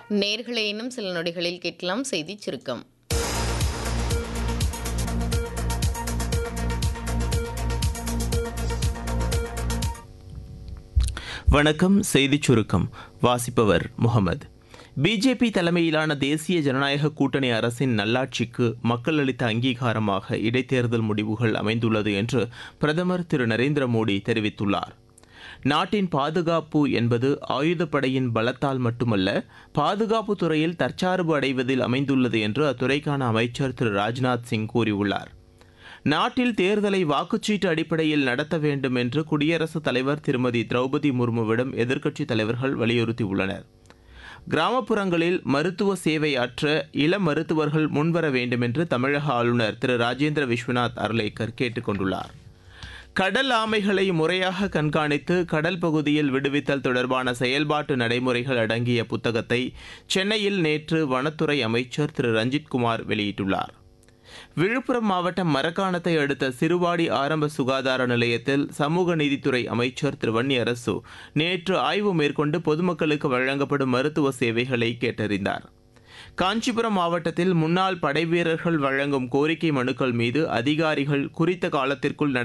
நேர்களே இன்னும் சில நொடிகளில் கேட்கலாம் செய்தி சுருக்கம் வணக்கம் செய்திச் சுருக்கம் வாசிப்பவர் முகமது பிஜேபி தலைமையிலான தேசிய ஜனநாயக கூட்டணி அரசின் நல்லாட்சிக்கு மக்கள் அளித்த அங்கீகாரமாக இடைத்தேர்தல் முடிவுகள் அமைந்துள்ளது என்று பிரதமர் திரு நரேந்திர மோடி தெரிவித்துள்ளார் நாட்டின் பாதுகாப்பு என்பது ஆயுதப்படையின் பலத்தால் மட்டுமல்ல பாதுகாப்பு துறையில் தற்சார்பு அடைவதில் அமைந்துள்ளது என்று அத்துறைக்கான அமைச்சர் திரு ராஜ்நாத் சிங் கூறியுள்ளார் நாட்டில் தேர்தலை வாக்குச்சீட்டு அடிப்படையில் நடத்த வேண்டும் என்று குடியரசுத் தலைவர் திருமதி திரௌபதி முர்முவிடம் எதிர்க்கட்சித் தலைவர்கள் வலியுறுத்தியுள்ளனர் கிராமப்புறங்களில் மருத்துவ சேவை ஆற்ற இளம் மருத்துவர்கள் முன்வர வேண்டும் என்று தமிழக ஆளுநர் திரு ராஜேந்திர விஸ்வநாத் அர்லேக்கர் கேட்டுக் கொண்டுள்ளார் கடல் ஆமைகளை முறையாக கண்காணித்து கடல் பகுதியில் விடுவித்தல் தொடர்பான செயல்பாட்டு நடைமுறைகள் அடங்கிய புத்தகத்தை சென்னையில் நேற்று வனத்துறை அமைச்சர் திரு ரஞ்சித்குமார் வெளியிட்டுள்ளார் விழுப்புரம் மாவட்டம் மரக்காணத்தை அடுத்த சிறுவாடி ஆரம்ப சுகாதார நிலையத்தில் சமூக நீதித்துறை அமைச்சர் திரு வன்னியரசு நேற்று ஆய்வு மேற்கொண்டு பொதுமக்களுக்கு வழங்கப்படும் மருத்துவ சேவைகளை கேட்டறிந்தார் காஞ்சிபுரம் மாவட்டத்தில் முன்னாள் படைவீரர்கள் வழங்கும் கோரிக்கை மனுக்கள் மீது அதிகாரிகள் குறித்த காலத்திற்குள்